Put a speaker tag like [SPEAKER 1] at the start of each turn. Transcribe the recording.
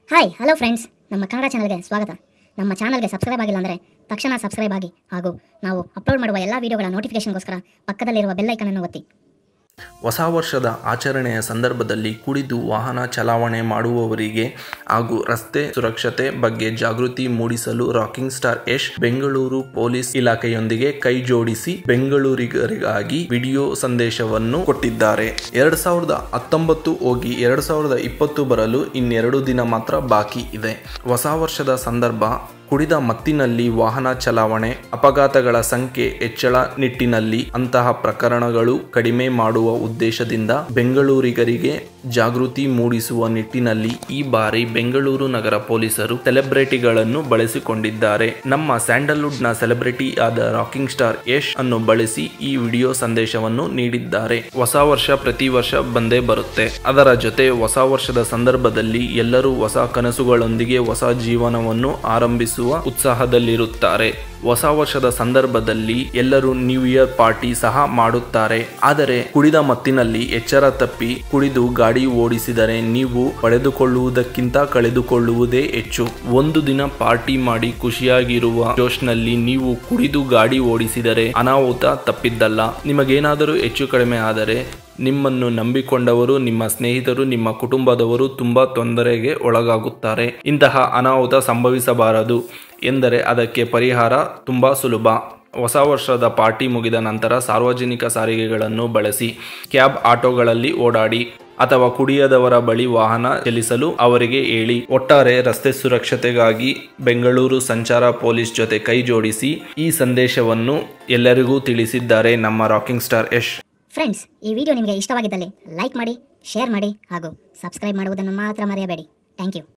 [SPEAKER 1] hi hello friends ನಮ್ಮ ಕನ್ನಡ ಚಾನಲ್ಗೆ ಸ್ವಾಗತ ನಮ್ಮ ಚಾನಲ್ಗೆ ಸಬ್ಸ್ಕ್ರೈಬ್ ಆಗಿಲ್ಲ ಅಂದರೆ ತಕ್ಷಣ ಸಬ್ಸ್ಕ್ರೈಬ್ ಆಗಿ ಹಾಗೂ ನಾವು ಅಪ್ಲೋಡ್ ಮಾಡುವ ಎಲ್ಲ ವೀಡಿಯೋಗಳ ನೋಟಿಫಿಕೇಶನ್ಗೋಸ್ಕರ ಪಕ್ಕದಲ್ಲಿರುವ ಬೆಲ್ ಐಕನ್ ಅನ್ನು ಒತ್ತಿ
[SPEAKER 2] ಹೊಸ ವರ್ಷದ ಆಚರಣೆಯ ಸಂದರ್ಭದಲ್ಲಿ ಕುಡಿದು ವಾಹನ ಚಲಾವಣೆ ಮಾಡುವವರಿಗೆ ಹಾಗೂ ರಸ್ತೆ ಸುರಕ್ಷತೆ ಬಗ್ಗೆ ಜಾಗೃತಿ ಮೂಡಿಸಲು rocking star Yash Bengaluru police ಇಲಾಖೆಯೊಂದಿಗೆ ಕೈ ಜೋಡಿಸಿ ಬೆಂಗಳೂರಿಗರಿಗಾಗಿ ವಿಡಿಯೋ ಸಂದೇಶವನ್ನು ಕೊಟ್ಟಿದ್ದಾರೆ ಎರಡ್ ಸಾವಿರದ ಹತ್ತೊಂಬತ್ತು ಹೋಗಿ ಎರಡ್ ಸಾವಿರದ ಇಪ್ಪತ್ತು ಬರಲು ಇನ್ನೆರಡು ದಿನ ಮಾತ್ರ ಬಾಕಿ ಇದೆ ಹೊಸ ವರ್ಷದ ಸಂದರ್ಭ ಕುಡಿದ ಮತ್ತಿನಲ್ಲಿ ವಾಹನ ಚಲಾವಣೆ ಅಪಘಾತಗಳ ಸಂಖ್ಯೆ ಹೆಚ್ಚಳ ನಿಟ್ಟಿನಲ್ಲಿ ಅಂತಹ ಪ್ರಕರಣಗಳು ಕಡಿಮೆ ಮಾಡುವ ಉದ್ದೇಶದಿಂದ ಬೆಂಗಳೂರಿಗರಿಗೆ ಜಾಗೃತಿ ಮೂಡಿಸುವ ನಿಟ್ಟಿನಲ್ಲಿ ಈ ಬಾರಿ ಬೆಂಗಳೂರು ನಗರ ಪೊಲೀಸರು ಸೆಲೆಬ್ರಿಟಿಗಳನ್ನು ಬಳಸಿಕೊಂಡಿದ್ದಾರೆ ನಮ್ಮ ಸ್ಯಾಂಡಲ್ವುಡ್ ನ ಸೆಲೆಬ್ರಿಟಿ ಆದ ರಾಕಿಂಗ್ ಸ್ಟಾರ್ ಯಶ್ ಅನ್ನು ಬಳಸಿ ಈ ವಿಡಿಯೋ ಸಂದೇಶವನ್ನು ನೀಡಿದ್ದಾರೆ ಹೊಸ ವರ್ಷ ಪ್ರತಿ ವರ್ಷ ಬಂದೇ ಬರುತ್ತೆ ಅದರ ಜೊತೆ ಹೊಸ ವರ್ಷದ ಸಂದರ್ಭದಲ್ಲಿ ಎಲ್ಲರೂ ಹೊಸ ಕನಸುಗಳೊಂದಿಗೆ ಹೊಸ ಜೀವನವನ್ನು ಆರಂಭಿಸುವ ಉತ್ಸಾಹದಲ್ಲಿರುತ್ತಾರೆ ಹೊಸ ವರ್ಷದ ಸಂದರ್ಭದಲ್ಲಿ ಎಲ್ಲರೂ ನ್ಯೂ ಇಯರ್ ಪಾರ್ಟಿ ಸಹ ಮಾಡುತ್ತಾರೆ ಆದರೆ ಕುಡಿದ ಮತ್ತಿನಲ್ಲಿ ಎಚ್ಚರ ತಪ್ಪಿ ಕುಡಿದು ಗಾಡಿ ಓಡಿಸಿದರೆ ನೀವು ಪಡೆದುಕೊಳ್ಳುವುದಕ್ಕಿಂತ ಕಳೆದುಕೊಳ್ಳುವುದೇ ಹೆಚ್ಚು ಒಂದು ದಿನ ಪಾರ್ಟಿ ಮಾಡಿ ಖುಷಿಯಾಗಿರುವ ಜೋಶ್ನಲ್ಲಿ ನೀವು ಕುಡಿದು ಗಾಡಿ ಓಡಿಸಿದರೆ ಅನಾಹುತ ತಪ್ಪಿದ್ದಲ್ಲ ನಿಮಗೇನಾದರೂ ಹೆಚ್ಚು ಕಡಿಮೆ ಆದರೆ ನಿಮ್ಮನ್ನು ನಂಬಿಕೊಂಡವರು ನಿಮ್ಮ ಸ್ನೇಹಿತರು ನಿಮ್ಮ ಕುಟುಂಬದವರು ತುಂಬಾ ತೊಂದರೆಗೆ ಒಳಗಾಗುತ್ತಾರೆ ಇಂತಹ ಅನಾಹುತ ಸಂಭವಿಸಬಾರದು ಎಂದರೆ ಅದಕ್ಕೆ ಪರಿಹಾರ ತುಂಬಾ ಸುಲಭ ಹೊಸ ವರ್ಷದ ಪಾರ್ಟಿ ಮುಗಿದ ನಂತರ ಸಾರ್ವಜನಿಕ ಸಾರಿಗೆಗಳನ್ನು ಬಳಸಿ ಕ್ಯಾಬ್ ಆಟೋಗಳಲ್ಲಿ ಓಡಾಡಿ ಅಥವಾ ಕುಡಿಯದವರ ಬಳಿ ವಾಹನ ಚಲಿಸಲು ಅವರಿಗೆ ಹೇಳಿ ಒಟ್ಟಾರೆ ರಸ್ತೆ ಸುರಕ್ಷತೆಗಾಗಿ ಬೆಂಗಳೂರು ಸಂಚಾರ ಪೊಲೀಸ್ ಜೊತೆ ಕೈ ಜೋಡಿಸಿ ಈ ಸಂದೇಶವನ್ನು ಎಲ್ಲರಿಗೂ ತಿಳಿಸಿದ್ದಾರೆ ನಮ್ಮ ರಾಕಿಂಗ್ ಸ್ಟಾರ್ ಯಶ್
[SPEAKER 1] ಫ್ರೆಂಡ್ಸ್ ಈ ವಿಡಿಯೋ ನಿಮಗೆ ಇಷ್ಟವಾಗಿದ್ದಲ್ಲಿ ಲೈಕ್ ಮಾಡಿ ಶೇರ್ ಮಾಡಿ ಹಾಗೂ ಸಬ್ಸ್ಕ್ರೈಬ್ ಮಾಡುವುದನ್ನು ಮಾತ್ರ ಮರೆಯಬೇಡಿ ಥ್ಯಾಂಕ್ ಯು